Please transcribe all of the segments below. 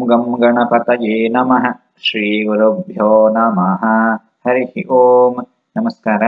ಗಂ ಗಣಪತಯೇ ನಮಃ ಶ್ರೀ ಗುರುಭ್ಯೋ ನಮಃ ಹರಿ ಓಂ ನಮಸ್ಕಾರ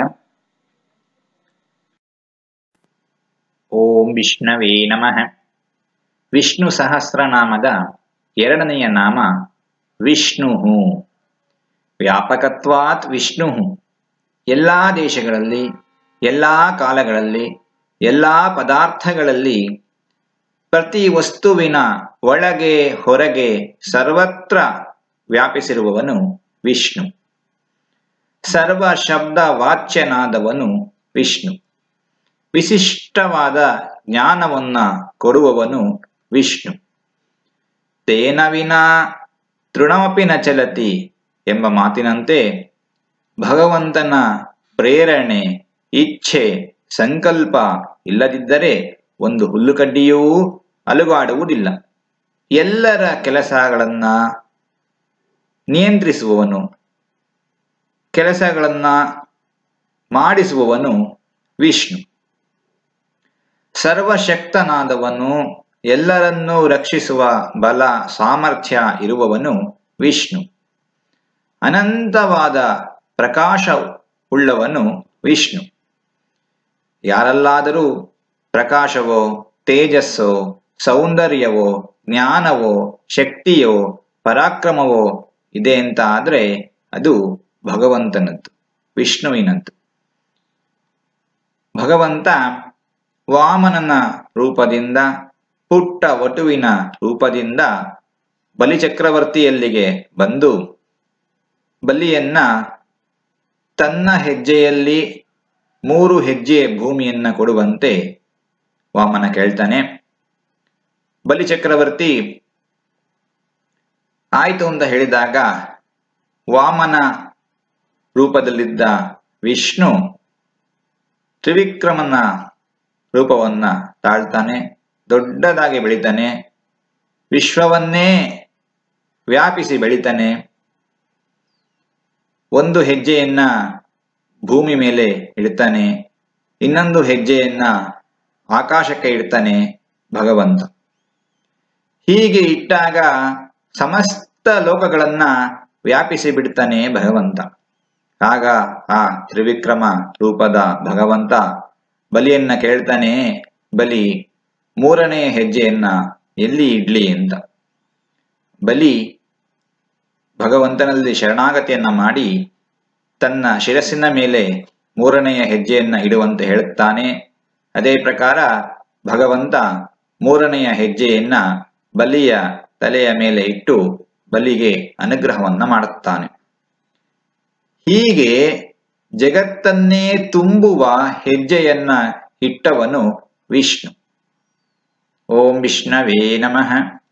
ಓಂ ವಿಷ್ಣವೇ ನಮಃ ವಿಷ್ಣು ಸಹಸ್ರನಾಮದ ಎರಡನೆಯ ನಾಮ ವಿಷ್ಣು ವ್ಯಾಪಕತ್ವಾತ್ ವಿಷ್ಣು ಎಲ್ಲಾ ದೇಶಗಳಲ್ಲಿ ಎಲ್ಲಾ ಕಾಲಗಳಲ್ಲಿ ಎಲ್ಲಾ ಪದಾರ್ಥಗಳಲ್ಲಿ ಪ್ರತಿ ವಸ್ತುವಿನ ಒಳಗೆ ಹೊರಗೆ ಸರ್ವತ್ರ ವ್ಯಾಪಿಸಿರುವವನು ವಿಷ್ಣು ಸರ್ವ ಶಬ್ದ ವಾಚ್ಯನಾದವನು ವಿಷ್ಣು ವಿಶಿಷ್ಟವಾದ ಜ್ಞಾನವನ್ನ ಕೊಡುವವನು ವಿಷ್ಣು ತೇನ ವಿನಾ ತೃಣಮಪಿ ನ ಚಲತಿ ಎಂಬ ಮಾತಿನಂತೆ ಭಗವಂತನ ಪ್ರೇರಣೆ ಇಚ್ಛೆ ಸಂಕಲ್ಪ ಇಲ್ಲದಿದ್ದರೆ ಒಂದು ಹುಲ್ಲುಕಡ್ಡಿಯೂ ಅಲುಗಾಡುವುದಿಲ್ಲ ಎಲ್ಲರ ಕೆಲಸಗಳನ್ನ ನಿಯಂತ್ರಿಸುವವನು ಕೆಲಸಗಳನ್ನ ಮಾಡಿಸುವವನು ವಿಷ್ಣು ಸರ್ವಶಕ್ತನಾದವನು ಎಲ್ಲರನ್ನೂ ರಕ್ಷಿಸುವ ಬಲ ಸಾಮರ್ಥ್ಯ ಇರುವವನು ವಿಷ್ಣು ಅನಂತವಾದ ಪ್ರಕಾಶ ಉಳ್ಳವನು ವಿಷ್ಣು ಯಾರಲ್ಲಾದರೂ ಪ್ರಕಾಶವೋ ತೇಜಸ್ಸೋ ಸೌಂದರ್ಯವೋ ಜ್ಞಾನವೋ ಶಕ್ತಿಯೋ ಪರಾಕ್ರಮವೋ ಇದೆ ಅಂತ ಆದ್ರೆ ಅದು ಭಗವಂತನದ್ದು ವಿಷ್ಣುವಿನದ್ದು ಭಗವಂತ ವಾಮನನ ರೂಪದಿಂದ ಪುಟ್ಟ ವಟುವಿನ ರೂಪದಿಂದ ಬಲಿಚಕ್ರವರ್ತಿಯಲ್ಲಿಗೆ ಬಂದು ಬಲಿಯನ್ನ ತನ್ನ ಹೆಜ್ಜೆಯಲ್ಲಿ ಮೂರು ಹೆಜ್ಜೆ ಭೂಮಿಯನ್ನ ಕೊಡುವಂತೆ ವಾಮನ ಕೇಳ್ತಾನೆ ಬಲಿಚಕ್ರವರ್ತಿ ಆಯ್ತು ಅಂತ ಹೇಳಿದಾಗ ವಾಮನ ರೂಪದಲ್ಲಿದ್ದ ವಿಷ್ಣು ತ್ರಿವಿಕ್ರಮನ ರೂಪವನ್ನ ತಾಳ್ತಾನೆ ದೊಡ್ಡದಾಗಿ ಬೆಳಿತಾನೆ ವಿಶ್ವವನ್ನೇ ವ್ಯಾಪಿಸಿ ಬೆಳಿತಾನೆ ಒಂದು ಹೆಜ್ಜೆಯನ್ನ ಭೂಮಿ ಮೇಲೆ ಇಡ್ತಾನೆ ಇನ್ನೊಂದು ಹೆಜ್ಜೆಯನ್ನ ಆಕಾಶಕ್ಕೆ ಇಡ್ತಾನೆ ಭಗವಂತ ಹೀಗೆ ಇಟ್ಟಾಗ ಸಮಸ್ತ ಲೋಕಗಳನ್ನ ವ್ಯಾಪಿಸಿ ಬಿಡ್ತಾನೆ ಭಗವಂತ ಆಗ ಆ ತ್ರಿವಿಕ್ರಮ ರೂಪದ ಭಗವಂತ ಬಲಿಯನ್ನ ಕೇಳ್ತಾನೆ ಬಲಿ ಮೂರನೇ ಹೆಜ್ಜೆಯನ್ನ ಎಲ್ಲಿ ಇಡ್ಲಿ ಅಂತ ಬಲಿ ಭಗವಂತನಲ್ಲಿ ಶರಣಾಗತಿಯನ್ನ ಮಾಡಿ ತನ್ನ ಶಿರಸ್ಸಿನ ಮೇಲೆ ಮೂರನೆಯ ಹೆಜ್ಜೆಯನ್ನ ಇಡುವಂತೆ ಹೇಳುತ್ತಾನೆ ಅದೇ ಪ್ರಕಾರ ಭಗವಂತ ಮೂರನೆಯ ಹೆಜ್ಜೆಯನ್ನ ಬಲಿಯ ತಲೆಯ ಮೇಲೆ ಇಟ್ಟು ಬಲಿಗೆ ಅನುಗ್ರಹವನ್ನ ಮಾಡುತ್ತಾನೆ ಹೀಗೆ ಜಗತ್ತನ್ನೇ ತುಂಬುವ ಹೆಜ್ಜೆಯನ್ನ ಇಟ್ಟವನು ವಿಷ್ಣು ಓಂ ವಿಷ್ಣವೇ ನಮಃ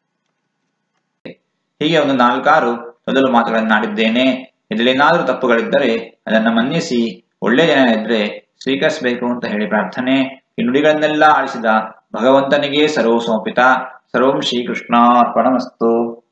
ಹೀಗೆ ಒಂದು ನಾಲ್ಕಾರು ಮೊದಲು ಮಾತುಗಳನ್ನಾಡಿದ್ದೇನೆ ಇದರಲ್ಲೇನಾದರೂ ತಪ್ಪುಗಳಿದ್ದರೆ ಅದನ್ನ ಮನ್ನಿಸಿ ಒಳ್ಳೆ ಜನ ಇದ್ರೆ ಸ್ವೀಕರಿಸಬೇಕು ಅಂತ ಹೇಳಿ ಪ್ರಾರ್ಥನೆ ಈ ನುಡಿಗಳನ್ನೆಲ್ಲ ಆಳಿಸಿದ ಭಗವಂತನಿಗೆ ಸರ್ವ ಸಮರ್ಪಿತ ಸರ್ವಂ ಶ್ರೀಕೃಷ್ಣಾರ್ಪಣಮಸ್ತು